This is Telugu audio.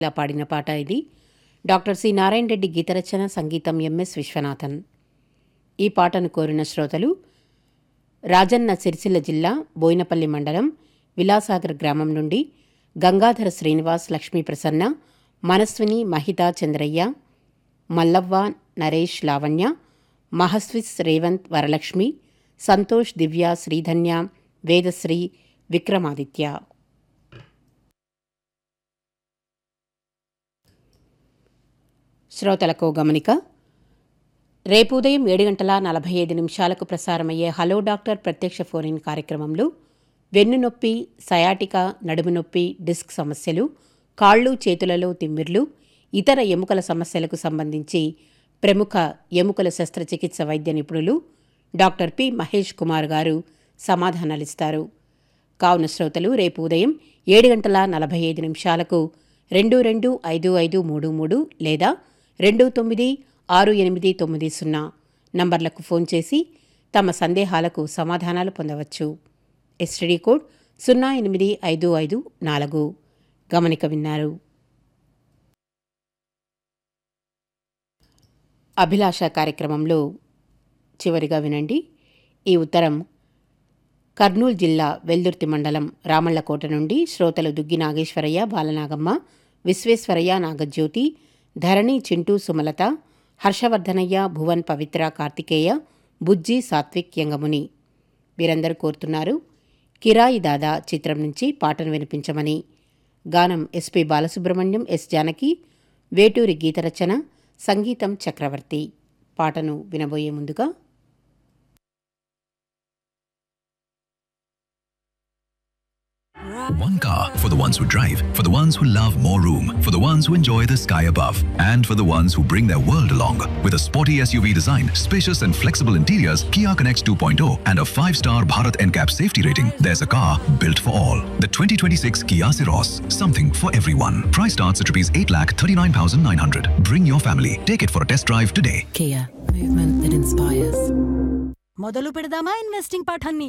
ఇలా పాడిన పాట ఇది డాక్టర్ సి నారాయణ రెడ్డి గీతరచన సంగీతం ఎంఎస్ విశ్వనాథన్ ఈ పాటను కోరిన శ్రోతలు రాజన్న సిరిసిల్ల జిల్లా బోయినపల్లి మండలం విలాసాగర్ గ్రామం నుండి గంగాధర శ్రీనివాస్ లక్ష్మీ ప్రసన్న మనస్విని మహితా చంద్రయ్య మల్లవ్వ నరేష్ లావణ్య మహస్విస్ రేవంత్ వరలక్ష్మి సంతోష్ దివ్య శ్రీధన్య వేదశ్రీ విక్రమాదిత్య శ్రోతలకు గమనిక రేపు ఉదయం ఏడు గంటల నలభై ఐదు నిమిషాలకు ప్రసారమయ్యే హలో డాక్టర్ ప్రత్యక్ష ఫోన్ ఇన్ కార్యక్రమంలో వెన్ను నొప్పి సయాటిక నడుము నొప్పి డిస్క్ సమస్యలు కాళ్ళు చేతులలో తిమ్మిర్లు ఇతర ఎముకల సమస్యలకు సంబంధించి ప్రముఖ ఎముకల శస్త్రచికిత్స వైద్య నిపుణులు డాక్టర్ పి మహేష్ కుమార్ గారు సమాధానాలిస్తారు కావున శ్రోతలు రేపు ఉదయం ఏడు గంటల నలభై ఐదు నిమిషాలకు రెండు రెండు ఐదు ఐదు మూడు మూడు లేదా రెండు తొమ్మిది ఆరు ఎనిమిది తొమ్మిది సున్నా నంబర్లకు ఫోన్ చేసి తమ సందేహాలకు సమాధానాలు పొందవచ్చు ఎస్టీడీ కోడ్ సున్నా ఎనిమిది ఐదు ఐదు నాలుగు గమనిక విన్నారు అభిలాష కార్యక్రమంలో చివరిగా వినండి ఈ ఉత్తరం కర్నూలు జిల్లా వెల్దుర్తి మండలం రామళ్లకోట నుండి శ్రోతలు దుగ్గి నాగేశ్వరయ్య బాలనాగమ్మ విశ్వేశ్వరయ్య నాగజ్యోతి ధరణి చింటూ సుమలత హర్షవర్ధనయ్య భువన్ పవిత్ర కార్తికేయ బుజ్జి సాత్విక్ యంగముని వీరందరూ కోరుతున్నారు కిరాయి దాదా చిత్రం నుంచి పాటను వినిపించమని గానం ఎస్పి బాలసుబ్రహ్మణ్యం ఎస్ జానకి వేటూరి గీతరచన సంగీతం చక్రవర్తి పాటను వినబోయే ముందుగా One car for the ones who drive, for the ones who love more room, for the ones who enjoy the sky above, and for the ones who bring their world along. With a sporty SUV design, spacious and flexible interiors, Kia Connects 2.0, and a 5-star Bharat NCAP safety rating, there's a car built for all. The 2026 Kia Ceros, something for everyone. Price starts at rupees 8,39,900. Bring your family. Take it for a test drive today. Kia, movement that inspires. మొదలు పెడదామా ఇన్వెస్టింగ్ పాఠాన్ని